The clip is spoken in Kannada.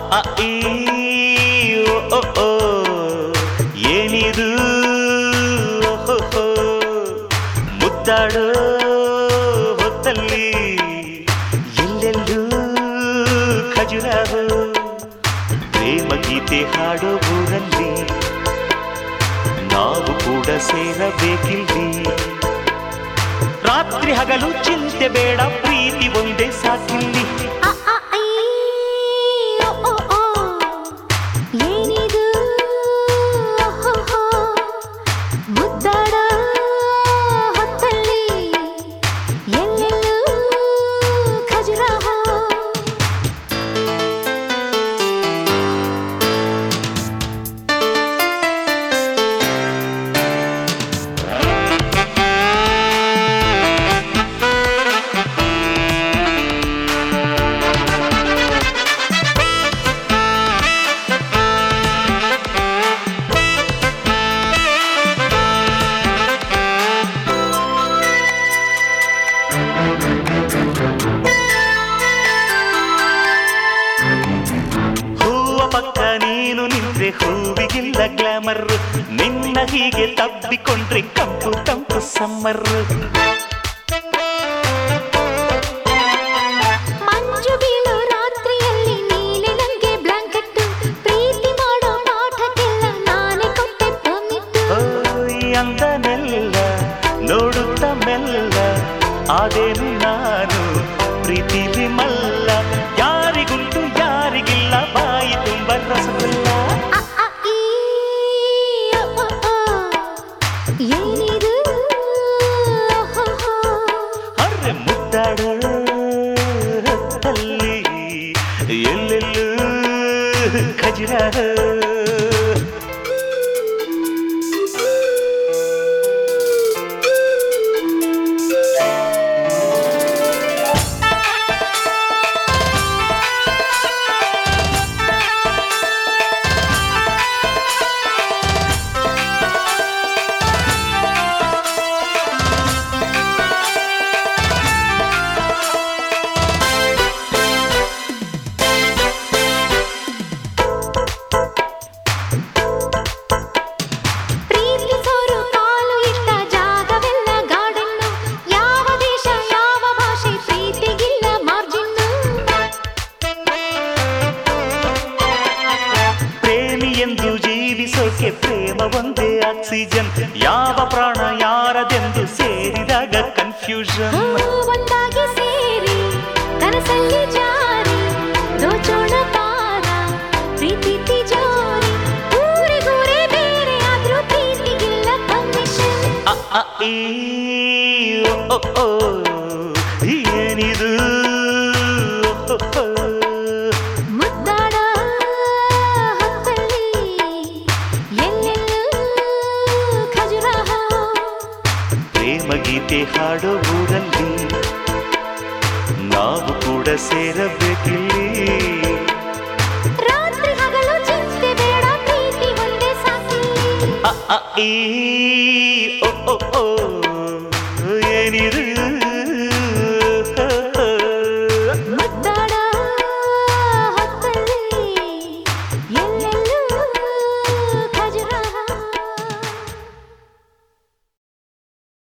ಅ, ಈ, ಓ, ಓ, ಓ. ಏನಿದು ಓಹೋಹೋ. ಮುದ್ದಾಡೋ ಹೊತ್ತಲ್ಲಿ ಎಲ್ಲೆಲ್ಲೂ ಖಜುರಾಹೋ ಪ್ರೇಮ ಗೀತೆ ಹಾಡೋ ಊರಲ್ಲಿ ನಾವು ಕೂಡ ಸೇರಬೇಕಿಲ್ಲಿ ರಾತ್ರಿ ಹಗಲು ಚಿಂತೆ ಬೇಡ ಪ್ರೀತಿ ಒಂದೇ ಸಾಕಿಲ್ಲಿ ಅ, ಅ, ಐ, ಓ, ಓ, ಓ. ಏನಿದು ಓಹೋಹೋ. ಮುದ್ದಾಡ ಹೊತ್ತಲ್ಲಿ ಎಲ್ಲೆಲ್ಲೂ ಖಜುರಾಹೋ ಹೂವ ಪಕ್ಕ ನೀನು ನಿಂತ್ರೆ ಹೂವಿಗಿಲ್ಲ ಗ್ಲಾಮರ್ ನಿನ್ನ ಹೀಗೆ ತಬ್ಬಿಕೊಂಡ್ರೆ ಕಂಪು ಕಂಪು ಸಮ್ಮರ್ ಮಂಜು ಬೀಳೋ ರಾತ್ರಿಯಲ್ಲಿ ನೀನೆ ನಂಗೆ ಬ್ಲಾಂಕೆಟ್ ಪ್ರೀತಿ ಮಾಡೋ ಪಾಠಕ್ಕೆಲ್ಲ ನಾನೇ ಕೊಟ್ಟೆ ಪರ್ಮಿಟ್ ಓಯ್ ಅಂದನೆಲ್ಲ ನೋಡುತ್ತ ಮೆಲ್ಲ ಆದೇನು ನಾನು ಪ್ರೀತಿಲಿ ಮಲ್ಲ ಯಾರಿಗುಂಟು ಯಾರಿಗಿಲ್ಲ ಬಾಯಿ ತುಂಬ ರಸಗುಲ್ಲ ಅ, ಅ, ಈ, ಓ, ಓ, ಓ. ಏನಿದು ಓಹೋಹೋ. ಅರೆ ಮುದ್ದಾಡೋ ಹೊತ್ತಲ್ಲಿ ಎಲ್ಲೆಲ್ಲೂ ಖಜುರಾಹ ಪ್ರೀತಿಸೋರು ಕಾಲು ಇಟ್ಟ ಜಾಗವೆಲ್ಲ ಗಾರ್ಡನ್ನು ಯಾವ ದೇಶ ಯಾವ ಭಾಷೆ ಪ್ರೀತಿಗಿಲ್ಲ ಮಾರ್ಜಿನ್ನು ಪ್ರೇಮಿ ಎಂದು ಜೀವಿಸೋಕೆ ಪ್ರೇಮ ಒಂದೇ ಆಕ್ಸಿಜನ್ ಯಾವ ಪ್ರಾಣ ಯಾರದೆಂದು ಸೇರಿದಾಗ ಕನ್ಫ್ಯೂಷನ್ ಒಂದಾಗಿ ಸೇರಿ ಕನಸಲ್ಲಿ ಜಾರಿ ದೋಚೋಣ ಪಾರ ಪ್ರೀತಿ ತಿಜೋರಿ ಊರಿಗೂರೇ ಬೇರೆ ಆದ್ರೂ ಪ್ರೀತಿಗಿಲ್ಲ ಕಮಿಷನ್ ಅ, ಅ, ಈ, ಓ, ಓ, ಓ. ಏನಿದು ಓ, ಓ, ಓ. ಮುದ್ದಾಡ ಹೊತ್ತಲ್ಲಿ ಎಲ್ಲೆಲ್ಲೂ ಖಜುರಾಹ ಪ್ರೇಮ ಗೀತೆ ಹಾಡೋ ಊರಲ್ಲಿ ನಾವು ಕೂಡ ಸೇರಬೇಕಿಲ್ಲಿ ರಾತ್ರಿ ಹಗಲು ಚಿಂತೆ ಬೇಡ ಪ್ರೀತಿ ಒಂದೇ ಸಾಕಿ ಅ, ಅ, ಈ, ಓ, ಓ, ಓ.